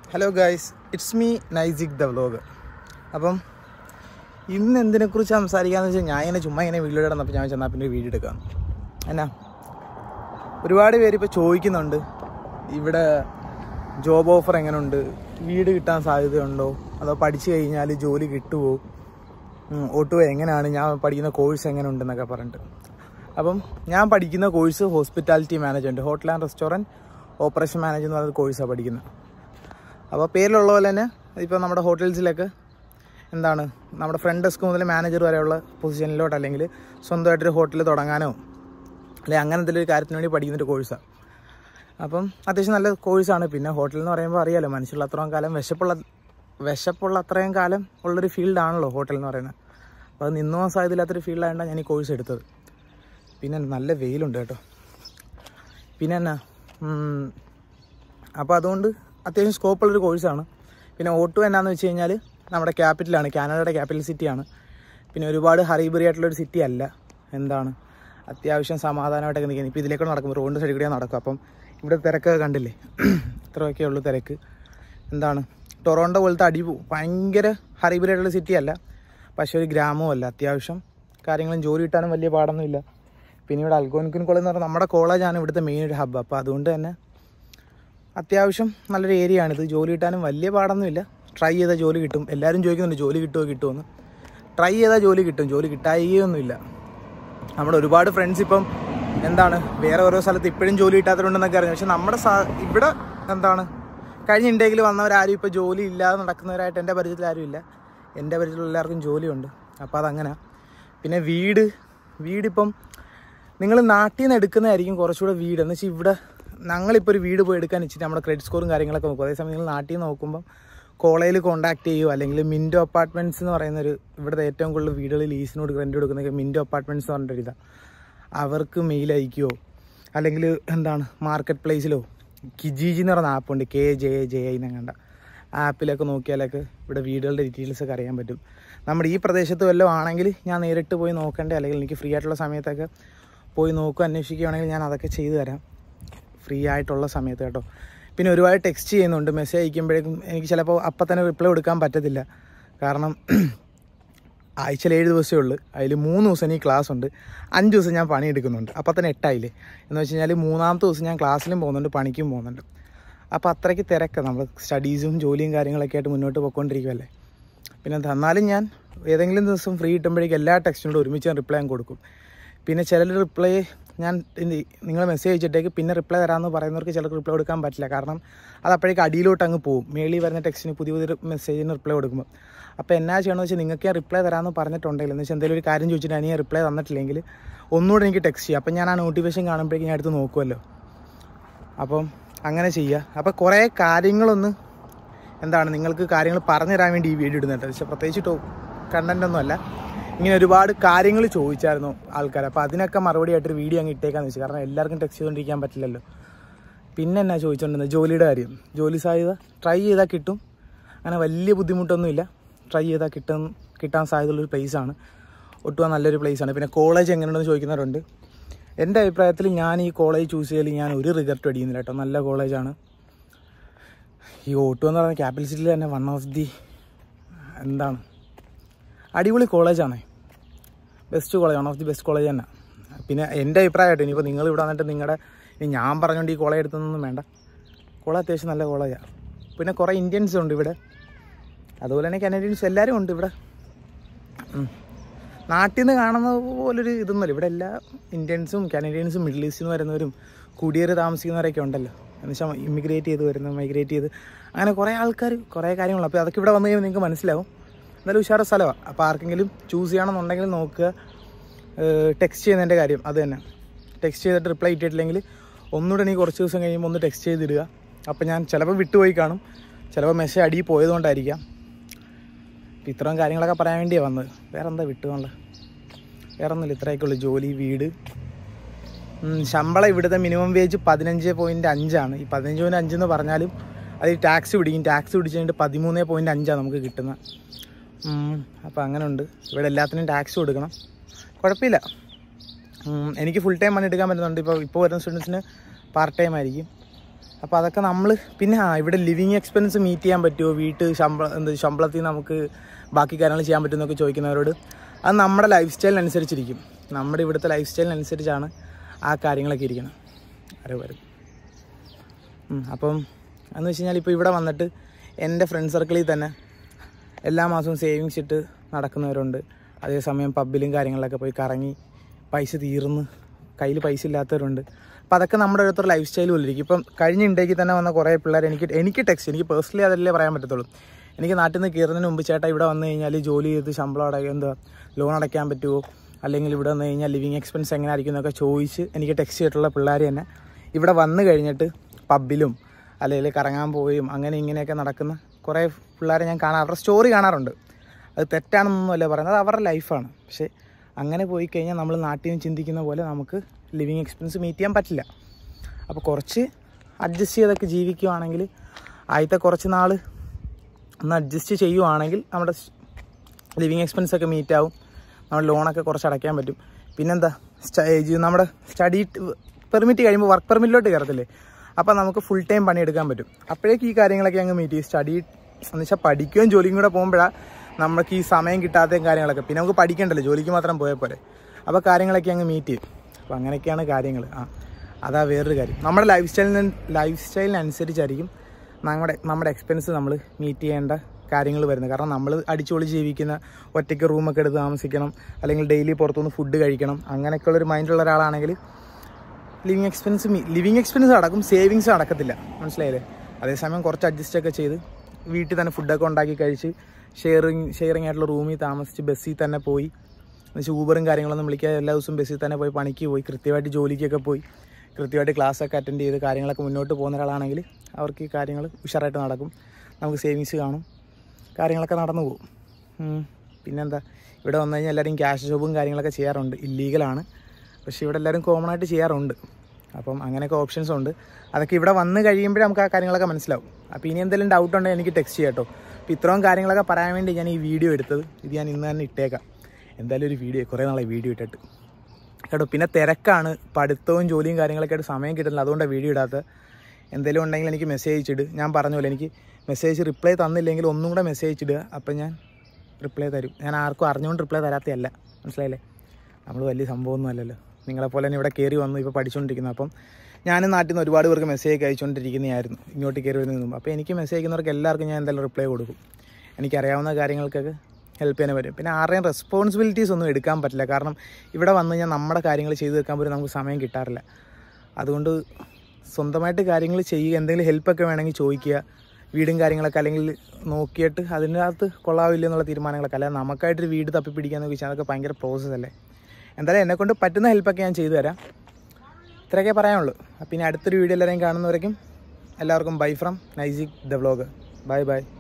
Hello guys it's me Naisik the vlog അപ്പം ഇന്ന് എന്തിനെക്കുറിച്ച് സംസാരിക്കാന്ന് വെച്ചാൽ ഞാൻ ഇങ്ങനെ ചുമ്മാ ഇങ്ങനെ വീഡിയോ ഇടന്നപ്പോൾ ഞാൻ ചെന്നാൽ പിന്നെ ഒരു വീഡിയോ എടുക്കാം എന്നാ ഒരുപാട് പേര് ഇപ്പോൾ ചോദിക്കുന്നുണ്ട് ഇവിടെ ജോബ് ഓഫർ എങ്ങനെയുണ്ട് വീട് കിട്ടാൻ സാധ്യതയുണ്ടോ അതോ പഠിച്ചു കഴിഞ്ഞാൽ ജോലി കിട്ടുമോ ഓട്ടോ എങ്ങനെയാണ് ഞാൻ പഠിക്കുന്ന കോഴ്സ് എങ്ങനെ ഉണ്ടെന്നൊക്കെ പറഞ്ഞിട്ട് അപ്പം ഞാൻ പഠിക്കുന്ന course hospitality management hotel and restaurant operation manage എന്ന് പറയുന്ന കോഴ്സാണ് പഠിക്കുന്നത് അപ്പോൾ പേരിലുള്ള പോലെ തന്നെ ഇപ്പോൾ നമ്മുടെ ഹോട്ടൽസിലൊക്കെ എന്താണ് നമ്മുടെ ഫ്രണ്ട് ഡെസ്ക് മുതൽ മാനേജർ വരെയുള്ള പൊസിഷനിലോട്ട് അല്ലെങ്കിൽ സ്വന്തമായിട്ടൊരു ഹോട്ടൽ തുടങ്ങാനോ അല്ലെങ്കിൽ അങ്ങനെ എന്തെങ്കിലും ഒരു കാര്യത്തിന് വേണ്ടി പഠിക്കുന്ന ഒരു കോഴ്സാണ് അപ്പം അത്യാവശ്യം നല്ല കോഴ്സാണ് പിന്നെ ഹോട്ടൽ എന്ന് പറയുമ്പോൾ അറിയാലോ മനുഷ്യരുള്ള അത്രയും കാലം വിശപ്പുള്ള വിശപ്പുള്ള അത്രയും കാലം ഉള്ളൊരു ഫീൽഡാണല്ലോ ഹോട്ടൽ എന്ന് പറയുന്നത് അപ്പോൾ അത് നിന്നു പോകാൻ സാധ്യതയില്ലാത്തൊരു ഫീൽഡായതുകൊണ്ടാണ് ഞാൻ ഈ കോഴ്സ് എടുത്തത് പിന്നെ നല്ല വെയിലുണ്ട് കേട്ടോ പിന്നെ എന്നാ ഉം, അപ്പോൾ അതുകൊണ്ട് അത്യാവശ്യം സ്കോപ്പുള്ളൊരു കോഴ്സാണ് പിന്നെ ഓട്ടോ എന്നാന്ന് വെച്ച് കഴിഞ്ഞാൽ നമ്മുടെ ക്യാപിറ്റലാണ് കാനഡയുടെ ക്യാപിറ്റൽ സിറ്റിയാണ് പിന്നെ ഒരുപാട് ഹറിബറി ആയിട്ടുള്ളൊരു സിറ്റി അല്ല എന്താണ് അത്യാവശ്യം സമാധാനമായിട്ടൊക്കെ നിൽക്കുന്നത് ഇപ്പോൾ ഇതിലേക്കൂടെ നടക്കും റോഡിൻ്റെ സൈഡിൽ കൂടെ നടക്കും അപ്പം ഇവിടെ തിരക്കൊക്കെ കണ്ടില്ലേ ഇത്രയൊക്കെ ഉള്ളൂ തിരക്ക് എന്താണ് ടൊറോണ്ടോ പോലത്തെ അടി ഭയങ്കര ഹറിബറി ആയിട്ടുള്ള സിറ്റി അല്ല പക്ഷേ ഒരു ഗ്രാമവും അല്ല അത്യാവശ്യം കാര്യങ്ങളും ജോലി കിട്ടാനും വലിയ പാടൊന്നുമില്ല പിന്നെ ഇവിടെ അൽഗോൻകുൻ കോളേജ് എന്ന് പറഞ്ഞാൽ നമ്മുടെ കോളേജാണ് ഇവിടുത്തെ മെയിൻ ഒരു ഹബ്ബ് അപ്പോൾ അതുകൊണ്ട് തന്നെ അത്യാവശ്യം നല്ലൊരു ഏരിയ ആണിത് ജോലി കിട്ടാനും വലിയ പാടൊന്നുമില്ല ട്രൈ ചെയ്താൽ ജോലി കിട്ടും എല്ലാവരും ചോദിക്കുന്നുണ്ട് ജോലി കിട്ടുമോ കിട്ടുമെന്ന് ട്രൈ ചെയ്താൽ ജോലി കിട്ടും ജോലി കിട്ടായികയൊന്നുമില്ല നമ്മുടെ ഒരുപാട് ഫ്രണ്ട്സ് ഇപ്പം എന്താണ് വേറെ ഓരോ സ്ഥലത്ത് ഇപ്പോഴും ജോലി കിട്ടാത്തതുണ്ടെന്നൊക്കെ അറിയാം പക്ഷെ നമ്മുടെ സാ- ഇവിടെ എന്താണ് കഴിഞ്ഞ ഇൻഡേക്കിൽ വന്നവരാരും ഇപ്പോൾ ജോലി ഇല്ലാതെ നടക്കുന്നവരായിട്ട് എൻ്റെ പരിചയത്തിൽ ആരും ഇല്ല എൻ്റെ പരിചയത്തിലുള്ള എല്ലാവർക്കും ജോലിയുണ്ട് അപ്പോൾ അതങ്ങനെ പിന്നെ വീട് വീടിപ്പം നിങ്ങൾ നാട്ടിൽ നിന്ന് എടുക്കുന്നതായിരിക്കും കുറച്ചുകൂടെ വീട് എന്ന് വെച്ചാൽ ഇവിടെ ഞങ്ങളിപ്പോൾ ഒരു വീട് പോയി എടുക്കാൻ വെച്ചിട്ട് നമ്മുടെ ക്രെഡിറ്റ് സ്കോറും കാര്യങ്ങളൊക്കെ നോക്കും അതേസമയം നിങ്ങൾ നാട്ടിൽ നിന്ന് നോക്കുമ്പം കോളേജിൽ കോൺടാക്ട് ചെയ്യുമോ അല്ലെങ്കിൽ മിൻറ്റോ അപ്പാർട്ട്മെൻറ്റ്സ് എന്ന് പറയുന്ന ഒരു ഇവിടുത്തെ ഏറ്റവും കൂടുതൽ വീടുകൾ ലീസിനോട് റെൻ്റ് കൊടുക്കുന്ന മിൻറ്റോ അപ്പാർട്ട്മെൻറ്റ്സ് എന്ന് പറഞ്ഞിട്ടൊരു ഇതാണ് അവർക്ക് മെയിൽ അയക്കുകയോ അല്ലെങ്കിൽ എന്താണ് മാർക്കറ്റ് പ്ലേസിലോ കിജിജി എന്ന് പറയുന്ന ആപ്പുണ്ട് കെ ജെ ജെ ഐ എന്നങ്ങണ്ട ആപ്പിലൊക്കെ നോക്കിയാലൊക്കെ ഇവിടെ വീടുകളുടെ ഡീറ്റെയിൽസ് ഒക്കെ അറിയാൻ പറ്റും നമ്മുടെ ഈ പ്രദേശത്ത് വല്ലതും ആണെങ്കിൽ ഞാൻ നേരിട്ട് പോയി നോക്കണ്ടേ അല്ലെങ്കിൽ എനിക്ക് ഫ്രീ ആയിട്ടുള്ള സമയത്തൊക്കെ പോയി നോക്കുക അന്വേഷിക്കുകയാണെങ്കിൽ ഞാൻ അതൊക്കെ ചെയ്തു തരാം ഫ്രീ ആയിട്ടുള്ള സമയത്ത് കേട്ടോ പിന്നെ ഒരുപാട് ടെക്സ്റ്റ് ചെയ്യുന്നുണ്ട് മെസ്സേജ് അയക്കുമ്പോഴേക്കും എനിക്ക് ചിലപ്പോൾ അപ്പം തന്നെ റിപ്ലൈ കൊടുക്കാൻ പറ്റത്തില്ല കാരണം ആഴ്ചയിൽ ഏഴ് ദിവസമേ ഉള്ളൂ അതിൽ മൂന്ന് ദിവസം എനിക്ക് ക്ലാസ് ഉണ്ട് അഞ്ച് ദിവസം ഞാൻ പണി എടുക്കുന്നുണ്ട് അപ്പം തന്നെ എട്ടായില്ലേ എന്ന് വെച്ച് കഴിഞ്ഞാൽ മൂന്നാമത്തെ ദിവസം ഞാൻ ക്ലാസ്സിലും പോകുന്നുണ്ട് പണിക്കും പോകുന്നുണ്ട് അപ്പോൾ അത്രയ്ക്ക് തിരക്കാണ് നമ്മൾ സ്റ്റഡീസും ജോലിയും കാര്യങ്ങളൊക്കെ ആയിട്ട് മുന്നോട്ട് പോയിക്കൊണ്ടിരിക്കുമല്ലേ പിന്നെ തന്നാലും ഞാൻ ഏതെങ്കിലും ദിവസം ഫ്രീ കിട്ടുമ്പോഴേക്കും എല്ലാ ടെക്സ്റ്റിനോടും ഒരുമിച്ച് ഞാൻ റിപ്ലൈ ഞാൻ കൊടുക്കും പിന്നെ ചിലർ റിപ്ലൈ ഞാൻ നിങ്ങൾ മെസ്സേജ് അയച്ചിട്ടേക്ക് പിന്നെ റിപ്ലൈ തരാമെന്ന് പറയുന്നവർക്ക് ചിലർക്ക് റിപ്ലൈ കൊടുക്കാൻ പറ്റില്ല കാരണം അത് അപ്പോഴേക്ക് അടിയിലോട്ട് അങ്ങ് പോകും മേളിൽ വരുന്ന ടെക്സ്റ്റിന് പുതിയ പുതിയ മെസ്സേജിന് റിപ്ലൈ കൊടുക്കുമ്പോൾ അപ്പോൾ എന്നാ ചെയ്യണമെന്ന് വെച്ചാൽ നിങ്ങൾക്ക് ഞാൻ റിപ്ലൈ തരാമെന്ന് പറഞ്ഞിട്ടുണ്ടെങ്കിൽ എന്ന് വെച്ചാൽ എന്തെങ്കിലും ഒരു കാര്യം ചോദിച്ചിട്ട് ഞാൻ റിപ്ലൈ തന്നിട്ടില്ലെങ്കിൽ ഒന്നുകൂടെ എനിക്ക് ടെക്സ്റ്റ് ചെയ്യാം അപ്പം ഞാൻ ആ നോട്ടിഫിക്കേഷൻ കാണുമ്പോഴേക്കും ഞാൻ എടുത്ത് നോക്കുമല്ലോ അപ്പം അങ്ങനെ ചെയ്യുക അപ്പോൾ കുറേ കാര്യങ്ങളൊന്ന് എന്താണ് നിങ്ങൾക്ക് കാര്യങ്ങൾ പറഞ്ഞു തരാൻ വേണ്ടി ഈ വീഡിയോ ഇടുന്നുണ്ട് പക്ഷെ പ്രത്യേകിച്ച് ടോ കണ്ടന്റ് ഒന്നും അല്ല ഇങ്ങനെ ഒരുപാട് കാര്യങ്ങൾ ചോദിച്ചായിരുന്നു ആൾക്കാർ അപ്പോൾ അതിനൊക്കെ മറുപടി ആയിട്ടൊരു വീഡിയോ അങ്ങ് ഇട്ടേക്കാന്ന് വെച്ചു കാരണം എല്ലാവർക്കും ടെക്സ്റ്റ് ചെയ്തുകൊണ്ടിരിക്കാൻ പറ്റില്ലല്ലോ പിന്നെ എന്നാ ചോദിച്ചുകൊണ്ടിരുന്നത് ജോലിയുടെ കാര്യം ജോലി സാധ്യത ട്രൈ ചെയ്താൽ കിട്ടും അങ്ങനെ വലിയ ബുദ്ധിമുട്ടൊന്നുമില്ല ട്രൈ ചെയ്താൽ കിട്ടും കിട്ടാൻ സാധ്യതയുള്ളൊരു പ്ലേസാണ് ഒട്ടും നല്ലൊരു പ്ലേസാണ് പിന്നെ കോളേജ് എങ്ങനെയുണ്ടെന്ന് ചോദിക്കുന്നവരുണ്ട് എൻ്റെ അഭിപ്രായത്തിൽ ഞാൻ ഈ കോളേജ് ചൂസ് ചെയ്യൽ ഞാൻ ഒരു റിഗർട്ടും അടിക്കുന്നില്ല കേട്ടോ നല്ല കോളേജാണ് ഈ ഓട്ടു എന്ന് പറയുന്ന ക്യാപിറ്റൽ സിറ്റിയിൽ തന്നെ വൺ ഓഫ് ദി എന്താണ് അടിപൊളി കോളേജാണ് best college one of the best college തന്നെ പിന്നെ എൻ്റെ അഭിപ്രായമായിട്ട് ഇനിയിപ്പോൾ നിങ്ങൾ ഇവിടെ വന്നിട്ട് നിങ്ങളുടെ ഇനി ഞാൻ പറഞ്ഞുകൊണ്ട് ഈ കോളേജ് എടുത്തൊന്നും വേണ്ട കോളേജ് അത്യാവശ്യം നല്ല കോളേജാണ് പിന്നെ കുറേ ഇന്ത്യൻസ് ഉണ്ട് ഇവിടെ അതുപോലെ തന്നെ കനേഡിയൻസ് എല്ലാവരും ഉണ്ട് ഇവിടെ ഉം. നാട്ടിൽ നിന്ന് കാണുന്ന പോലൊരു ഇതൊന്നുമല്ല ഇവിടെ എല്ലാ ഇന്ത്യൻസും കാനഡിയൻസും മിഡിൽ ഈസ്റ്റിൽ നിന്ന് വരുന്നവരും കുടിയേറി താമസിക്കുന്നവരൊക്കെ ഉണ്ടല്ലോ എന്ന് വെച്ചാൽ ഇമിഗ്രേറ്റ് ചെയ്ത് വരുന്ന മൈഗ്രേറ്റ് ചെയ്ത് അങ്ങനെ കുറേ ആൾക്കാർ കുറേ കാര്യങ്ങൾ അപ്പോൾ അതൊക്കെ ഇവിടെ വന്നു കഴിയുമ്പോൾ നിങ്ങൾക്ക് മനസ്സിലാവും എന്നാലും ഉഷാറ സ്ഥലമാണ് അപ്പോൾ ആർക്കെങ്കിലും ചൂസ് ചെയ്യണമെന്നുണ്ടെങ്കിൽ നോക്കുക ടെക്സ്റ്റ് ചെയ്യുന്നതിൻ്റെ കാര്യം അത് തന്നെ ടെക്സ്റ്റ് ചെയ്തിട്ട് റിപ്ലൈ ഇട്ടിട്ടില്ലെങ്കിൽ ഒന്നുകൂടെ നീ കുറച്ച് ദിവസം കഴിയുമ്പോൾ ഒന്ന് ടെക്സ്റ്റ് ചെയ്തിടുക അപ്പോൾ ഞാൻ ചിലപ്പോൾ വിട്ടുപോയി കാണും ചിലപ്പോൾ മെസ്സേജ് അടിയിൽ പോയതുകൊണ്ടായിരിക്കാം അപ്പോൾ ഇത്രയും കാര്യങ്ങളൊക്കെ പറയാൻ വേണ്ടിയാണ് വന്നത് വേറെ എന്താ വിട്ടുപോകാനുള്ളത് വേറെ ഒന്നുമില്ല ഇത്രയൊക്കെ ഉള്ളൂ ജോലി വീട് ഉം, ശമ്പളം ഇവിടുത്തെ മിനിമം വേജ് പതിനഞ്ച് പോയിൻറ്റ് അഞ്ചാണ് ഈ പതിനഞ്ച് പോയിൻറ്റ് അഞ്ചെന്ന് പറഞ്ഞാലും അത് ടാക്സ് പിടിക്കും ടാക്സ് പിടിച്ച് കഴിഞ്ഞിട്ട് പതിമൂന്ന് പോയിൻറ്റ് അഞ്ചാണ് നമുക്ക് കിട്ടുന്നത് അപ്പോൾ അങ്ങനെ ഉണ്ട് ഇവിടെ എല്ലാത്തിനും ടാക്സ് കൊടുക്കണം കുഴപ്പമില്ല ഉം, എനിക്ക് ഫുൾ ടൈം പണി എടുക്കാൻ പറ്റുന്നുണ്ട് ഇപ്പോൾ ഇപ്പോൾ വരുന്ന സ്റ്റുഡൻസിന് പാർട്ട് ടൈം ആയിരിക്കും അപ്പോൾ അതൊക്കെ നമ്മൾ പിന്നെ ആ ഇവിടെ ലിവിങ് എക്സ്പെൻസ് മീറ്റ് ചെയ്യാൻ പറ്റുമോ വീട്ട് ശമ്പളം എന്ത് ശമ്പളത്തിൽ നമുക്ക് ബാക്കി കാര്യങ്ങൾ ചെയ്യാൻ പറ്റുമെന്നൊക്കെ ചോദിക്കുന്നവരോട് അത് നമ്മുടെ ലൈഫ് സ്റ്റൈലിനനുസരിച്ചിരിക്കും നമ്മുടെ ഇവിടുത്തെ ലൈഫ് സ്റ്റൈലിനനുസരിച്ചാണ് ആ കാര്യങ്ങളൊക്കെ ഇരിക്കണം ആരോ വരും ഉം, അപ്പം എന്ന് വെച്ച് കഴിഞ്ഞാൽ ഇപ്പോൾ ഇവിടെ വന്നിട്ട് എൻ്റെ ഫ്രണ്ട് സർക്കിളിൽ തന്നെ എല്ലാ മാസവും സേവിങ്സ് ഇട്ട് നടക്കുന്നവരുണ്ട് അതേസമയം പബ്ബിലും കാര്യങ്ങളിലൊക്കെ പോയി കറങ്ങി പൈസ തീർന്ന് കയ്യിൽ പൈസ ഇല്ലാത്തവരുണ്ട് അപ്പം അതൊക്കെ നമ്മുടെ ഓരോരുത്തർ ലൈഫ് സ്റ്റൈൽ പോലിരിക്കും ഇപ്പം കഴിഞ്ഞ ഇണ്ടേക്ക് തന്നെ വന്ന കുറേ പിള്ളേർ എനിക്ക് എനിക്ക് ടെക്സ്റ്റ് എനിക്ക് പേഴ്സണലി അതല്ലേ പറയാൻ പറ്റത്തുള്ളൂ എനിക്ക് നാട്ടിൽ നിന്ന് കയറുന്നതിന് മുമ്പ് ചേട്ടാ ഇവിടെ വന്നു കഴിഞ്ഞാൽ ജോലി ചെയ്ത് ശമ്പളം അടയ്ക്കുക എന്താ ലോൺ അടയ്ക്കാൻ പറ്റുമോ അല്ലെങ്കിൽ ഇവിടെ വന്നു കഴിഞ്ഞാൽ ലിവിങ് എക്സ്പെൻസ് എങ്ങനെ ആയിരിക്കും എന്നൊക്കെ ചോദിച്ച് എനിക്ക് ടെക്സ്റ്റ് ചെയ്തിട്ടുള്ള പിള്ളേർ തന്നെ ഇവിടെ വന്നു കഴിഞ്ഞിട്ട് പബ്ബിലും അല്ലെങ്കിൽ കറങ്ങാൻ പോവുകയും അങ്ങനെ ഇങ്ങനെയൊക്കെ നടക്കുന്ന കുറേ പിള്ളേരെ ഞാൻ കാണാറ് അവരുടെ സ്റ്റോറി കാണാറുണ്ട് അത് തെറ്റാണെന്നൊന്നുമല്ല പറയുന്നത് അത് അവരുടെ ലൈഫാണ് പക്ഷേ അങ്ങനെ പോയി കഴിഞ്ഞാൽ നമ്മൾ നാട്ടിൽ നിന്ന് ചിന്തിക്കുന്ന പോലെ നമുക്ക് ലിവിങ് എക്സ്പെൻസ് മീറ്റ് ചെയ്യാൻ പറ്റില്ല അപ്പോൾ കുറച്ച് അഡ്ജസ്റ്റ് ചെയ്തൊക്കെ ജീവിക്കുവാണെങ്കിൽ ആദ്യത്തെ കുറച്ച് നാൾ ഒന്ന് അഡ്ജസ്റ്റ് ചെയ്യുവാണെങ്കിൽ നമ്മുടെ ലിവിങ് എക്സ്പെൻസ് ഒക്കെ മീറ്റ് ആവും നമ്മുടെ ലോണൊക്കെ കുറച്ച് അടയ്ക്കാൻ പറ്റും പിന്നെന്താ സ്റ്റ- ഇത് നമ്മുടെ സ്റ്റഡി പെർമിറ്റ് കഴിയുമ്പോൾ വർക്ക് പെർമിറ്റിലോട്ട് കയറത്തില്ലേ അപ്പോൾ നമുക്ക് ഫുൾ ടൈം പണിയെടുക്കാൻ പറ്റും അപ്പോഴേക്ക് ഈ കാര്യങ്ങളൊക്കെ അങ്ങ് മീറ്റ് ചെയ്യും സ്റ്റഡി എന്ന് വെച്ചാൽ പഠിക്കുകയും ജോലിയും കൂടെ പോകുമ്പോഴാണ് നമുക്ക് ഈ സമയം കിട്ടാത്തയും കാര്യങ്ങളൊക്കെ പിന്നെ നമുക്ക് പഠിക്കണ്ടല്ലോ ജോലിക്ക് മാത്രം പോയാൽ പോലെ അപ്പോൾ കാര്യങ്ങളൊക്കെ അങ്ങ് മീറ്റ് ചെയ്യും അപ്പോൾ അങ്ങനെയൊക്കെയാണ് കാര്യങ്ങൾ ആ അതാ വേറൊരു കാര്യം നമ്മുടെ ലൈഫ് സ്റ്റൈലിന് ലൈഫ് സ്റ്റൈലിനനുസരിച്ചായിരിക്കും നമ്മുടെ നമ്മുടെ എക്സ്പെൻസ് നമ്മൾ മീറ്റ് ചെയ്യേണ്ട കാര്യങ്ങൾ വരുന്നത് കാരണം നമ്മൾ അടിച്ചുപൊളി ജീവിക്കുന്ന ഒറ്റയ്ക്ക് റൂമൊക്കെ എടുത്ത് താമസിക്കണം അല്ലെങ്കിൽ ഡെയിലി പുറത്തുനിന്ന് ഫുഡ് കഴിക്കണം അങ്ങനെയൊക്കെയുള്ളൊരു മൈൻഡുള്ള ഒരാളാണെങ്കിൽ ലിവിങ് എക്സ്പെൻസ് ലിവിങ് എക്സ്പെൻസ് അടക്കും സേവിങ്സ് അടക്കത്തില്ല മനസ്സിലായില്ലേ അതേസമയം കുറച്ച് അഡ്ജസ്റ്റ് ഒക്കെ ചെയ്ത് വീട്ടിൽ തന്നെ ഫുഡൊക്കെ ഉണ്ടാക്കി കഴിച്ച് ഷെയറിങ് ഷെയറിങ് ആയിട്ടുള്ള റൂമിൽ താമസിച്ച് ബസ്സിൽ തന്നെ പോയി എന്നുവെച്ചാൽ ഊബറും കാര്യങ്ങളൊന്നും വിളിക്കാതെ എല്ലാ ദിവസവും ബസ്സിൽ തന്നെ പോയി പണിക്ക് പോയി കൃത്യമായിട്ട് ജോലിക്കൊക്കെ പോയി കൃത്യമായിട്ട് ക്ലാസ്സൊക്കെ അറ്റൻഡ് ചെയ്ത് കാര്യങ്ങളൊക്കെ മുന്നോട്ട് പോകുന്ന ഒരാളാണെങ്കിൽ അവർക്ക് ഈ കാര്യങ്ങൾ ഉഷാറായിട്ട് നടക്കും നമുക്ക് സേവിങ്സ് കാണും കാര്യങ്ങളൊക്കെ നടന്നു പോകും ഉം. പിന്നെന്താ ഇവിടെ വന്നു കഴിഞ്ഞാൽ എല്ലാവരും ക്യാഷ് ജോബും കാര്യങ്ങളൊക്കെ ചെയ്യാറുണ്ട് ഇല്ലീഗലാണ് പക്ഷേ ഇവിടെ എല്ലാവരും കോമൺ ആയിട്ട് ചെയ്യാറുണ്ട് അപ്പം അങ്ങനെയൊക്കെ ഓപ്ഷൻസ് ഉണ്ട് അതൊക്കെ ഇവിടെ വന്ന് കഴിയുമ്പോഴേ നമുക്ക് ആ കാര്യങ്ങളൊക്കെ മനസ്സിലാവും അപ്പോൾ ഇനി എന്തെങ്കിലും ഡൗട്ട് ഉണ്ടെങ്കിൽ എനിക്ക് ടെക്സ്റ്റ് ചെയ്യാം കേട്ടോ അപ്പോൾ ഇത്രയും കാര്യങ്ങളൊക്കെ പറയാൻ വേണ്ടി ഞാൻ ഈ വീഡിയോ എടുത്തത് ഇത് ഞാൻ ഇന്ന് തന്നെ ഇട്ടേക്കാം എന്തായാലും ഒരു വീഡിയോ കുറേ നാളെ വീഡിയോ ഇട്ടിട്ട് കേട്ടോ പിന്നെ തിരക്കാണ് പഠിത്തവും ജോലിയും കാര്യങ്ങളൊക്കെ ആയിട്ട് സമയം കിട്ടുന്നില്ല അതുകൊണ്ടാണ് വീഡിയോ ഇടാത്തത് എന്തെങ്കിലും ഉണ്ടെങ്കിൽ എനിക്ക് മെസ്സേജ് ഇട് ഞാൻ പറഞ്ഞ പോലെ എനിക്ക് മെസ്സേജ് റിപ്ലൈ തന്നില്ലെങ്കിൽ ഒന്നും കൂടെ മെസ്സേജ് ഇടുക അപ്പം ഞാൻ റിപ്ലൈ തരും ഞാൻ ആർക്കും അറിഞ്ഞുകൊണ്ട് റിപ്ലൈ തരാത്തതല്ല മനസ്സിലായില്ലേ നമ്മൾ വലിയ സംഭവമൊന്നും അല്ലല്ലോ നിങ്ങളെപ്പോലെ തന്നെ ഇവിടെ കയറി വന്നു ഇപ്പോൾ പഠിച്ചുകൊണ്ടിരിക്കുന്നു അപ്പം ഞാനും നാട്ടിൽ നിന്ന് ഒരുപാട് പേർക്ക് മെസ്സേജ് അയച്ചുകൊണ്ടിരിക്കുന്നതായിരുന്നു ഇങ്ങോട്ട് കയറി വരുന്നതും അപ്പോൾ എനിക്ക് മെസ്സേജ് അയക്കുന്നവർക്ക് എല്ലാവർക്കും ഞാൻ എന്തായാലും റിപ്ലൈ കൊടുക്കും എനിക്കറിയാവുന്ന കാര്യങ്ങൾക്കൊക്കെ ഹെൽപ്പ് ചെയ്യാൻ പറ്റും പിന്നെ ആരുടെയും റെസ്പോൺസിബിലിറ്റീസ് ഒന്നും എടുക്കാൻ പറ്റില്ല കാരണം ഇവിടെ വന്നു കഴിഞ്ഞാൽ നമ്മുടെ കാര്യങ്ങൾ ചെയ്തു തീർക്കാൻ പോലും നമുക്ക് സമയം കിട്ടാറില്ല അതുകൊണ്ട് സ്വന്തമായിട്ട് കാര്യങ്ങൾ ചെയ്യുക എന്തെങ്കിലും ഹെൽപ്പൊക്കെ വേണമെങ്കിൽ ചോദിക്കുക വീടും കാര്യങ്ങളൊക്കെ അല്ലെങ്കിൽ നോക്കിയിട്ട് അതിനകത്ത് കൊള്ളാവില്ല എന്നുള്ള തീരുമാനങ്ങളൊക്കെ അല്ലാതെ നമുക്കായിട്ടൊരു വീട് തപ്പിപ്പിടിക്കാന്ന് ചോദിച്ചാൽ അതൊക്കെ ഭയങ്കര പ്രോസസ്സ് അല്ലേ എന്തായാലും എന്നെക്കൊണ്ട് പറ്റുന്ന ഹെൽപ്പൊക്കെ ഞാൻ ചെയ്തു തരാം ഇത്രയൊക്കെ പറയാനുള്ളൂ അപ്പം ഇനി അടുത്തൊരു വീഡിയോ എല്ലാവരെയും കാണുന്നവരേക്കും എല്ലാവർക്കും bye from Naisik the vlog bye by